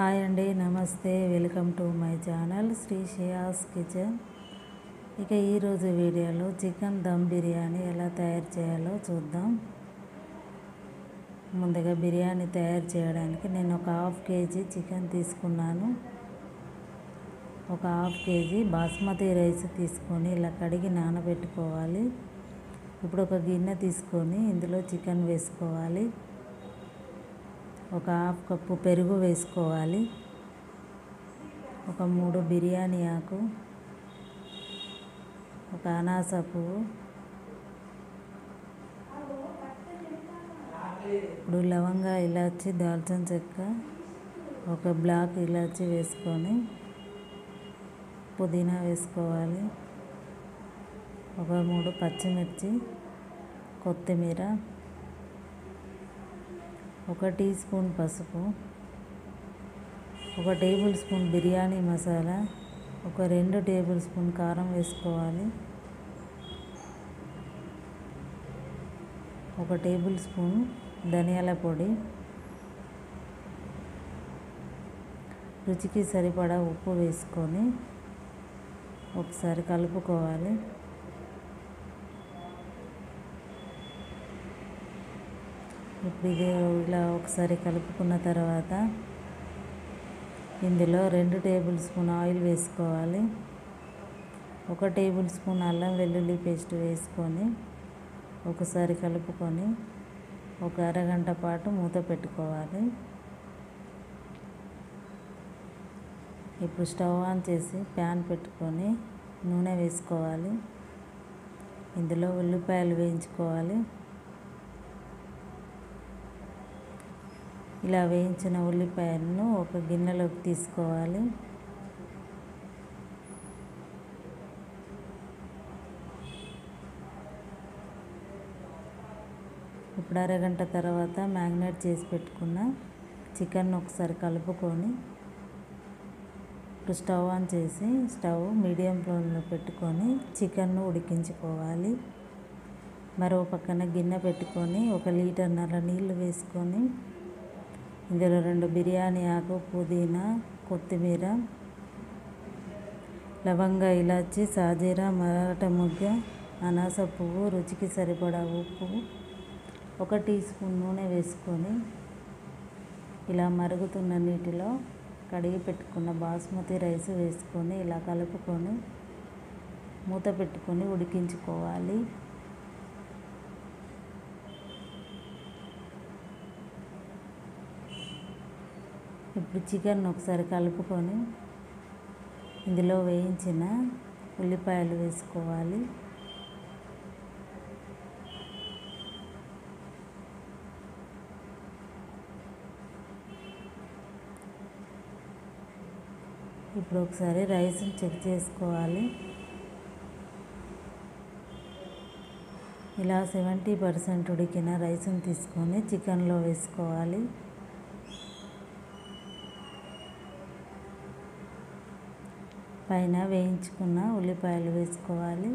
hi అండి నమస్తే welcome to my channel Sri Shiyas kitchen ఇక ఈరోజు వీడియోలో చికెన్ దమ్ బిర్యానీ ఎలా తయారు చేయాలో చూద్దాం ముందుగా బిర్యానీ తయారు చేయడానికి నేను ఒక హాఫ్ కేజీ చికెన్ తీసుకున్నాను ఒక హాఫ్ కేజీ బాస్మతి రైస్ తీసుకొని ఇలా కడిగి నానబెట్టుకోవాలి ఇప్పుడు ఒక గిన్నె తీసుకొని ఇందులో చికెన్ వేసుకోవాలి ఒక హాఫ్ కప్పు పెరుగు వేసుకోవాలి ఒక మూడు బిర్యానీ ఆకు ఒక అనాస పువ్వు ఇప్పుడు లవంగా ఇలాచి దాల్చిన చెక్క ఒక బ్లాక్ ఇలాచి వేసుకొని పుదీనా వేసుకోవాలి ఒక మూడు పచ్చిమిర్చి కొత్తిమీర ఒక టీ స్పూన్ పసుపు ఒక టేబుల్ స్పూన్ బిర్యానీ మసాలా ఒక రెండు టేబుల్ స్పూన్ కారం వేసుకోవాలి ఒక టేబుల్ స్పూన్ ధనియాల పొడి రుచికి సరిపడా ఉప్పు వేసుకొని ఒకసారి కలుపుకోవాలి ఇప్పుడు ఇది ఇలా ఒకసారి కలుపుకున్న తర్వాత ఇందులో రెండు టేబుల్ స్పూన్ ఆయిల్ వేసుకోవాలి ఒక టేబుల్ స్పూన్ అల్లం వెల్లుల్లి పేస్ట్ వేసుకొని ఒకసారి కలుపుకొని ఒక అరగంట పాటు మూత పెట్టుకోవాలి ఇప్పుడు స్టవ్ ఆన్ చేసి ప్యాన్ పెట్టుకొని నూనె వేసుకోవాలి ఇందులో ఉల్లిపాయలు వేయించుకోవాలి ఇలా వేయించిన ఉల్లిపాయలను ఒక గిన్నెలోకి తీసుకోవాలి ఇప్పుడు అరగంట తర్వాత మ్యాగ్నేట్ చేసి పెట్టుకున్న చికెన్ ఒకసారి కలుపుకొని ఇప్పుడు స్టవ్ ఆన్ చేసి స్టవ్ మీడియం ఫ్లేమ్లో పెట్టుకొని చికెన్ను ఉడికించుకోవాలి మరో పక్కన గిన్నె పెట్టుకొని ఒక లీటర్న్నర నీళ్లు వేసుకొని ఇందులో రెండు బిర్యానీ ఆకు పుదీనా కొత్తిమీర లవంగ ఇలాచి సాజీరా మరాఠ ముగ్గ అనాస పువ్వు రుచికి సరిపడా ఉప్పు ఒక టీ స్పూన్ నూనె వేసుకొని ఇలా మరుగుతున్న నీటిలో కడిగి పెట్టుకున్న బాస్మతి రైస్ వేసుకొని ఇలా కలుపుకొని మూత పెట్టుకొని ఉడికించుకోవాలి ఇప్పుడు చికెన్ ఒకసారి కలుపుకొని ఇందులో వేయించిన ఉల్లిపాయలు వేసుకోవాలి ఇప్పుడు ఒకసారి రైస్ని చెక్ చేసుకోవాలి ఇలా సెవెంటీ పర్సెంట్ ఉడికిన రైస్ని తీసుకొని చికెన్లో వేసుకోవాలి పైన వేయించుకున్న ఉల్లిపాయలు వేసుకోవాలి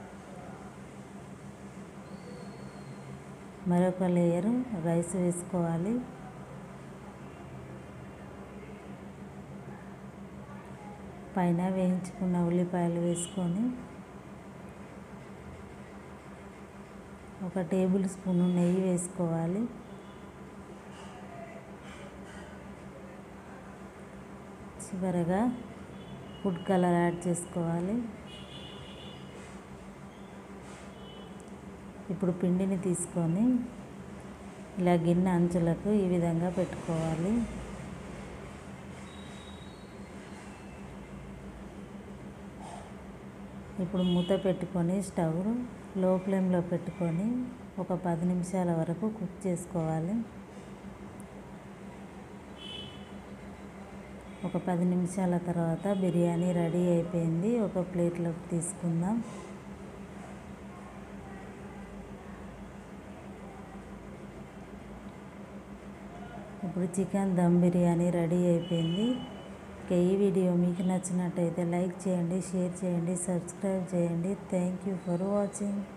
మరొక లేయర్ రైస్ వేసుకోవాలి పైన వేయించుకున్న ఉల్లిపాయలు వేసుకొని ఒక టేబుల్ స్పూన్ నెయ్యి వేసుకోవాలి చివరగా ఫుడ్ కలర్ యాడ్ చేసుకోవాలి ఇప్పుడు పిండిని తీసుకొని ఇలా గిన్నె అంచులకు ఈ విధంగా పెట్టుకోవాలి ఇప్పుడు మూత పెట్టుకొని స్టవ్ లో ఫ్లేమ్లో పెట్టుకొని ఒక పది నిమిషాల వరకు కుక్ చేసుకోవాలి ఒక పది నిమిషాల తర్వాత బిర్యానీ రెడీ అయిపోయింది ఒక ప్లేట్లోకి తీసుకుందాం ఇప్పుడు చికెన్ దమ్ బిర్యానీ రెడీ అయిపోయింది ఇక ఈ వీడియో మీకు నచ్చినట్టయితే లైక్ చేయండి షేర్ చేయండి సబ్స్క్రైబ్ చేయండి థ్యాంక్ యూ ఫర్ వాచింగ్